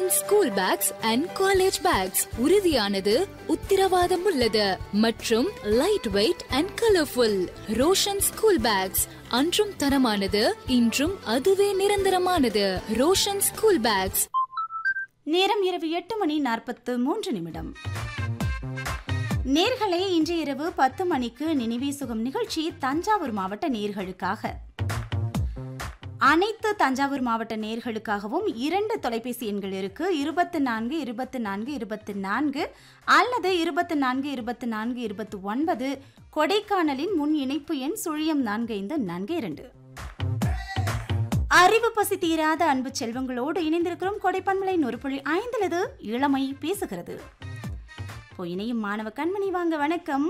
Roshan school bags and college bags உறுதியானது உத்தரவாதம் உள்ளது மற்றும் light weight and colourful Roshan school bags அன்றும் தரமானது இன்றும் அதுவே நிரந்தரமானது ரோஷன் ஸ்கூல் பேக்ஸ் நேரம் இரவு எட்டு மணி நாற்பத்து மூன்று நிமிடம் நேர்களே இன்று இரவு பத்து மணிக்கு நினைவே சுகம் நிகழ்ச்சி தஞ்சாவூர் மாவட்ட நேர்களுக்காக அனைத்து தஞ்சாவூர் மாவட்ட நேர்களுக்காகவும் இரண்டு தொலைபேசி எண்கள் இருக்கு இருபத்து நான்கு இருபத்து நான்கு இருபத்து நான்கு அல்லது இருபத்து நான்கு இருபத்து நான்கு இருபத்து ஒன்பது கொடைக்கானலின் முன் இணைப்பு எண் சுழியம் நான்கு ஐந்து நான்கு இரண்டு அறிவு பசி தீராத அன்பு செல்வங்களோடு இணைந்திருக்கிறோம் கொடைப்பன்மலை நொறுப்புள்ளி ஐந்திலது இளமை பேசுகிறது இப்போ இணையும் மாணவ கண்மணி வாங்க வணக்கம்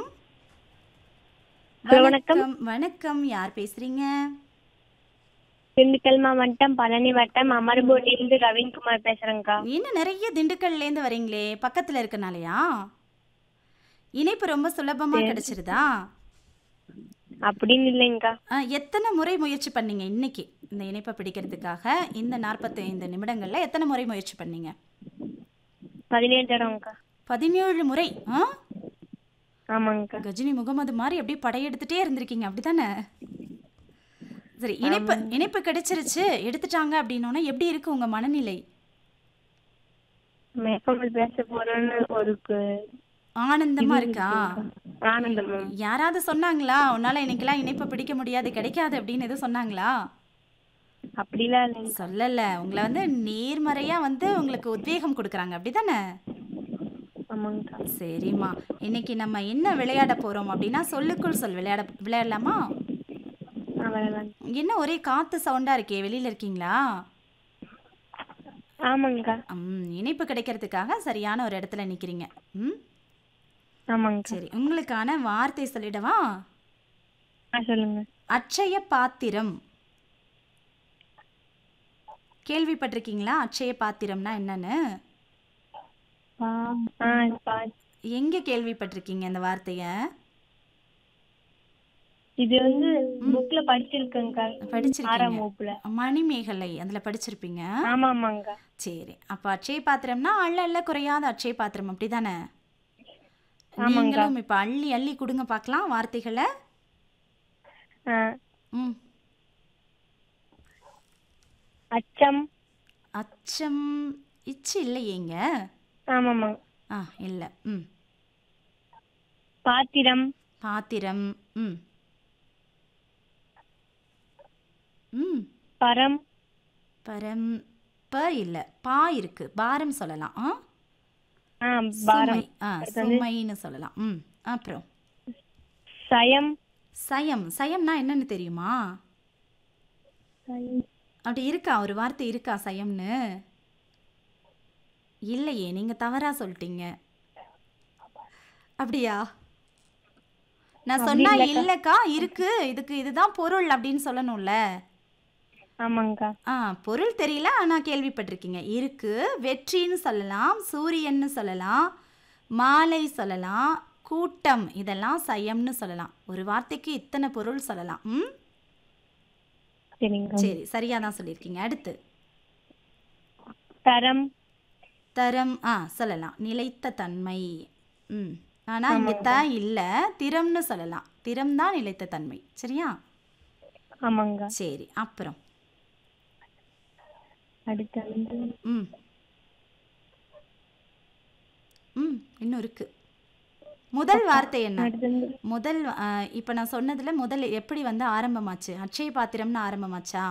ஹலோ, வணக்கம். வணக்கம் யார் பேசுறீங்க திண்டுக்கல் மாவட்டம் பழனி வட்டம் அமர்போட்டிலிருந்து ரவீன்குமார் பேசுறேங்க்கா இன்னும் நிறைய திண்டுக்கல்ல இருந்து வரீங்களே பக்கத்துல இருக்கனாலயா இணைப்பு ரொம்ப சுலபமா கிடைச்சிருதா அப்படின்னு இல்லைங்கக்கா ஆ, எத்தனை முறை முயற்சி பண்ணீங்க இன்னைக்கு இந்த இணைப்பை பிடிக்கிறதுக்காக இந்த 45 நிமிடங்கள்ல எத்தனை முறை முயற்சி பண்ணீங்க பதினேழு தடவைங்கக்கா பதினேழு முறை ஆ ஆமாங்கக்கா கஜினி முகமது மாதிரி அப்படியே படையெடுத்துட்டே இருந்திருக்கீங்க அப்படிதானே சரி இணைப்பு இணைப்பு கிடைச்சிருச்சு எடுத்துட்டாங்க அப்படின்னோன்னா எப்படி இருக்கு உங்க மனநிலை நம்ம எப்ப பேச போறோம்னு ஒரு கு- ஆனந்தமா இருக்கா ஆனந்தம் மேம் யாராவது சொன்னாங்களா உன்னால இன்னைக்கெல்லாம் இணைப்பை பிடிக்க முடியாது கிடைக்காது அப்படின்னு எதுவும் சொன்னாங்களா அப்படிலாம் இல்லைங்க சொல்லல உங்களை வந்து நேர்மறையா வந்து உங்களுக்கு உத்வேகம் கொடுக்குறாங்க அப்படிதானே ஆமாங்கக்கா சரிம்மா இன்னைக்கு நம்ம என்ன விளையாட போறோம் அப்படின்னா சொல்லுக்குள் சொல் விளையாட விளையாடலாமா ஆ வரலாம் என்ன ஒரே காத்து சவுண்டா இருக்கே வெளியில இருக்கீங்களா ஆமாங்கக்கா ம், இணைப்பு கிடைக்கிறதுக்காக சரியான ஒரு இடத்துல நிக்கிறீங்க ம் ஆமாங்கக்கா சரி உங்களுக்கான வார்த்தை சொல்லிடவா ஆ சொல்லுங்க அட்சய பாத்திரம் கேள்விப்பட்டிருக்கீங்களா அட்சய பாத்திரம்னா என்னன்னு பா- ஆ பா- எங்க கேள்விப்பட்டிருக்கீங்க இந்த வார்த்தைய இது வந்து புக்ல படிச்சிருக்கேங்கக்கா ஆறாம் படிச்சிருக்கீங்க வகுப்புல மணிமேகலை அதுல படிச்சிருப்பீங்க ஆமா ஆமாங்கக்கா சரி அப்ப அட்சய பாத்திரம்னா அள்ள அள்ள குறையாத அட்சய பாத்திரம் அப்படிதானே ஆமாங்கக்கா. நீங்களும் இப்ப அள்ளி அள்ளி கொடுங்க பார்க்கலாம் வார்த்தைகளை ஆ, ம் அச்சம் அச்சம் இச்சு இல்லையேங்க ஆமாம்மா ஆ இல்லை ம் பாத்திரம் பாத்திரம் ம் ம் பரம் பரம் ப இல்லை பா இருக்கு பாரம் சொல்லலாம் ஆ ஆ பாரம் சுமை ஆ சுமைன்னு சொல்லலாம் ம் அப்புறம் சயம் சயம் சயம்னா என்னன்னு தெரியுமா சயம். அப்படி இருக்கா ஒரு வார்த்தை இருக்கா சயம்னு இல்லையே நீங்க தவறா சொல்லிட்டீங்க அப்படியா நான் சொன்னா இல்லக்கா இருக்கு இதுக்கு இதுதான் பொருள் அப்படின்னு சொல்லணும்ல ஆமாங்கக்கா ஆ பொருள் தெரியல ஆனா கேள்விப்பட்டிருக்கீங்க இருக்கு வெற்றின்னு சொல்லலாம் சூரியன்னு சொல்லலாம் மாலை சொல்லலாம் கூட்டம் இதெல்லாம் சயம்னு சொல்லலாம் ஒரு வார்த்தைக்கு இத்தனை பொருள் சொல்லலாம் ம் சரிங்க சரி சரியா தான் சொல்லியிருக்கீங்க அடுத்து தரம் தரம் ஆ சொல்லலாம் நிலைத்த தன்மை ம் ஆனா இங்க த இல்ல திறம்னு சொல்லலாம் திறம் தான் நிலைத்த தன்மை சரியா ஆமாங்க சரி அப்புறம் அடுத்து வந்து ம் ம் இன்னும் இருக்கு முதல் வார்த்தை என்ன அடுத்து வந்து முதல் ஆ, இப்ப நான் சொன்னதுல முதல் எப்படி வந்து ஆரம்பமாச்சு அட்சய பாத்திரம்னு ஆரம்பமாச்சா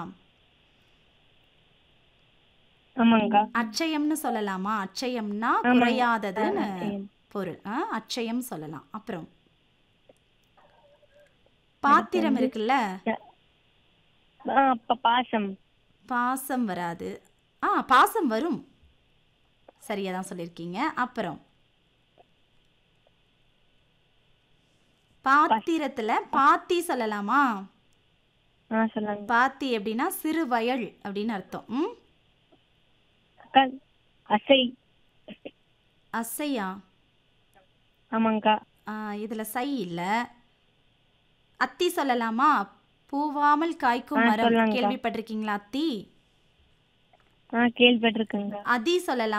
ஆமாங்கக்கா அட்சயம்னு சொல்லலாமா அட்சயம்னா ஆமாங்க. குறையாததுன்னு ஆ, அட்சயம். பொருள் ஆ, அட்சயம் சொல்லலாம் அப்புறம் பாத்திரம் இருக்குல்ல ஆ அப்ப பாசம் பாசம் வராது ஆ பாசம் வரும் சரியா தான் சொல்லியிருக்கீங்க அப்புறம் பாத்திரத்துல பாத்தி சொல்லலாமா ஆ சொல்லுங்க பாத்தி அப்படின்னா சிறு வயல் அப்படின்னு அர்த்தம் ம் அக்கா அசை அசையா ஆமாங்கக்கா ஆ, இதுல சை இல்ல அத்தி சொல்லலாமா பூவாமல் காய்க்கும் ஆ, மரம் சொல்லலாம்க்கா. கேள்விப்பட்டிருக்கீங்களா அத்தி ஆ கேள்விப்பட்டிருக்கேங்க அதி சொல்லலாம்